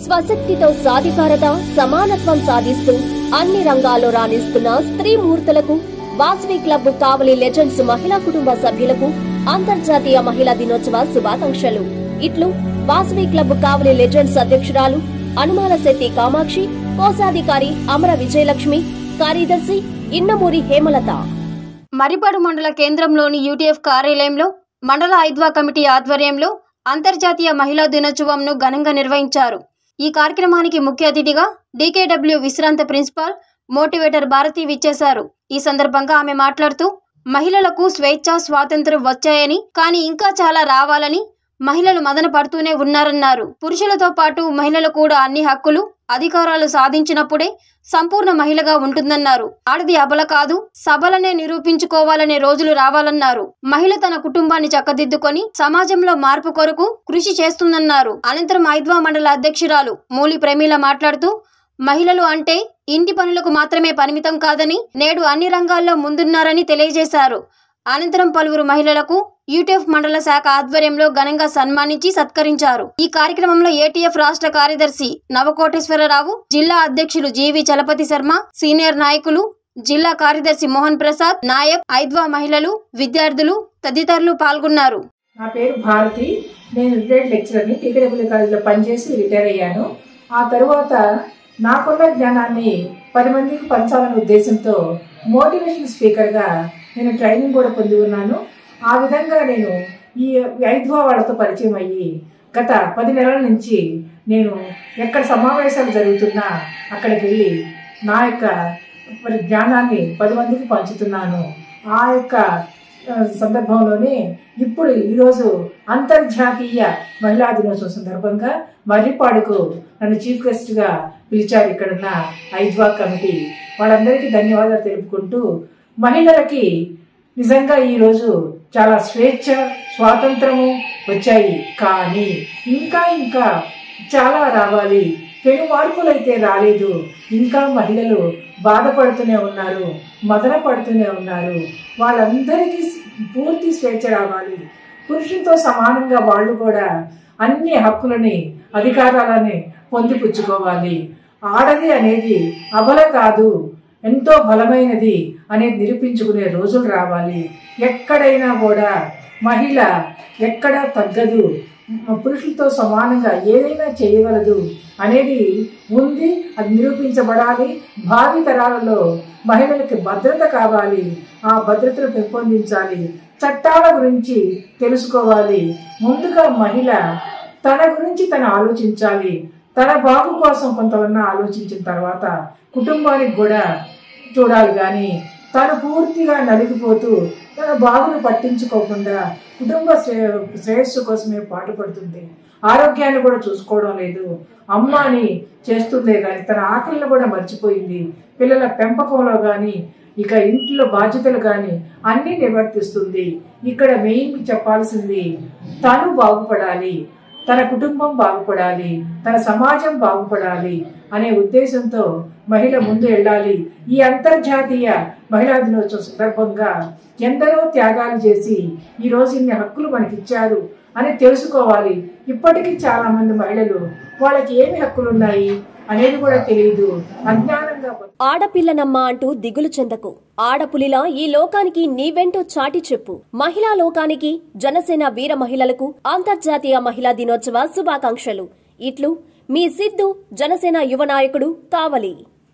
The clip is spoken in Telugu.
స్వశక్తితో సాధికారత సమానత్వం సాధిస్తూ అన్ని రంగాల్లో రాణిస్తున్న స్త్రీ మూర్తులకు వాసవి క్లబ్ కావలి లెజెండ్స్ మహిళా కుటుంబ సభ్యులకు అంతర్జాతీయ మహిళా దినోత్సవ శుభాకాంక్షలు ఇట్లు వాసవి క్లబ్ కావలి లెజెండ్స్ అధ్యక్షురాలు అనుమాల శెట్టి కామాక్షి కోశాధికారి అమర విజయలక్ష్మి కార్యదర్శి ఇన్నమూరి హేమలత మరిపాడు మండల కేంద్రంలోని యూటీఎఫ్ కార్యాలయంలో మండల ఐద్వా కమిటీ ఆధ్వర్యంలో అంతర్జాతీయ మహిళా దినోత్సవంను ఘనంగా నిర్వహించారు ఈ కార్యక్రమానికి ముఖ్య అతిథిగా డీకేడబ్ల్యూ విశ్రాంత ప్రిన్సిపాల్ మోటివేటర్ భారతి విచ్చేశారు ఈ సందర్భంగా ఆమె మాట్లాడుతూ మహిళలకు స్వేచ్ఛ స్వాతంత్రం వచ్చాయని కానీ ఇంకా చాలా రావాలని మహిళలు మదన పడుతూనే ఉన్నారన్నారు పురుషులతో పాటు మహిళలు కూడా అన్ని హక్కులు అధికారాలు సాధించినప్పుడే సంపూర్ణ మహిళగా ఉంటుందన్నారు ఆడది అబల కాదు సబలనే నిరూపించుకోవాలనే రోజులు రావాలన్నారు మహిళ తన కుటుంబాన్ని చక్కదిద్దుకొని సమాజంలో మార్పు కొరకు కృషి చేస్తుందన్నారు అనంతరం ఐద్వా మండల అధ్యక్షురాలు మూలి ప్రమీల మాట్లాడుతూ మహిళలు అంటే ఇంటి పనులకు మాత్రమే పరిమితం కాదని నేడు అన్ని రంగాల్లో ముందున్నారని తెలియజేశారు అనంతరం పలువురు మహిళలకు యూటీఎఫ్ మండల శాఖ ఆధ్వర్యంలో ఘనంగా సన్మానించి సత్కరించారు ఈ కార్యక్రమంలో ఏటీఎఫ్ రాష్ట్ర కార్యదర్శి నవకోటేశ్వరరావు జిల్లా అధ్యక్షులు జీవి చలపతి శర్మ సీనియర్ నాయకులు జిల్లా కార్యదర్శి మోహన్ ప్రసాద్ నాయక్ ఐద్వా మహిళలు విద్యార్థులు తదితరులు పాల్గొన్నారు నా పేరు భారతి నేను రిటైర్డ్ లెక్చరర్ని టీకేడబ్ల్యూ కాలేజీలో పనిచేసి రిటైర్ అయ్యాను ఆ తరువాత నాకున్న జ్ఞానాన్ని పది మందికి పంచాలనే ఉద్దేశంతో మోటివేషన్ స్పీకర్గా నేను ట్రైనింగ్ కూడా పొంది ఉన్నాను ఆ విధంగా నేను ఈ ఐద్వా వాళ్ళతో పరిచయం అయ్యి గత పది నెలల నుంచి నేను ఎక్కడ సమావేశాలు జరుగుతున్నా అక్కడికి వెళ్ళి నా యొక్క మరి జ్ఞానాన్ని పది మందికి పంచుతున్నాను ఆ యొక్క ఆ, సందర్భంలోనే ఇప్పుడు ఈరోజు అంతర్జాతీయ మహిళా దినోత్సవం సందర్భంగా మర్రిపాడుకు నన్ను చీఫ్ గెస్ట్ గా పిలిచారు ఇక్కడున్న ఐద్వా కమిటీ వాళ్ళందరికీ ధన్యవాదాలు తెలుపుకుంటూ మహిళలకి నిజంగా ఈరోజు చాలా స్వేచ్ఛ స్వాతంత్రము వచ్చాయి కానీ ఇంకా ఇంకా చాలా రావాలి పెను మార్పులు అయితే రాలేదు ఇంకా మహిళలు బాధపడుతూనే ఉన్నారు మదన పడుతూనే ఉన్నారు వాళ్ళందరికీ పూర్తి స్వేచ్ఛ రావాలి పురుషులతో సమానంగా వాళ్ళు కూడా అన్ని హక్కులని అధికారాలని పొందిపుచ్చుకోవాలి ఆడది అనేది అబల కాదు ఎంతో బలమైనది అనేది నిరూపించుకునే రోజులు రావాలి ఎక్కడైనా కూడా మహిళ ఎక్కడా తగ్గదు పురుషులతో సమానంగా ఏదైనా చేయగలదు అనేది ఉంది అది నిరూపించబడాలి భావి తరాలలో మహిళలకి భద్రత కావాలి ఆ భద్రతను పెంపొందించాలి చట్టాల గురించి తెలుసుకోవాలి ముందుగా మహిళ తన గురించి తను ఆలోచించాలి తన బాగు కోసం కొంతమన్నా ఆలోచించిన తర్వాత కుటుంబానికి కూడా చూడాలి కానీ తను పూర్తిగా నలిగిపోతూ తన బాగును పట్టించుకోకుండా కుటుంబ శ్రే- శ్రేయస్సు కోసమే పాటుపడుతుంది ఆరోగ్యాన్ని కూడా చూసుకోవడం లేదు అమ్మ అని చేస్తుందే కానీ తన ఆకలిని కూడా మర్చిపోయింది పిల్లల పెంపకంలో కానీ ఇక ఇంట్లో బాధ్యతలు కానీ అన్నీ నిర్వర్తిస్తుంది ఇక్కడ మెయిన్ చెప్పాల్సింది తను బాగుపడాలి తన కుటుంబం బాగుపడాలి తన సమాజం బాగుపడాలి అనే ఉద్దేశంతో మహిళ ముందు వెళ్ళాలి ఈ అంతర్జాతీయ మహిళా దినోత్సవం సందర్భంగా ఎందరో త్యాగాలు చేసి ఈ రోజు ఇన్ని హక్కులు మనకిచ్చారు అని తెలుసుకోవాలి ఇప్పటికీ చాలా మంది మహిళలు వాళ్ళకి ఏమి హక్కులు ఉన్నాయి అనేది కూడా తెలియదు అజ్ఞానంగా బతుకు- ఆడపిల్లనమ్మా అంటూ దిగులు చెందకు ఆడపులిలా ఈ లోకానికి నీవెంటో చాటి చెప్పు మహిళా లోకానికి జనసేన వీర మహిళలకు అంతర్జాతీయ మహిళా దినోత్సవ శుభాకాంక్షలు ఇట్లు మీ సిద్ధు జనసేన యువ నాయకుడు కావలి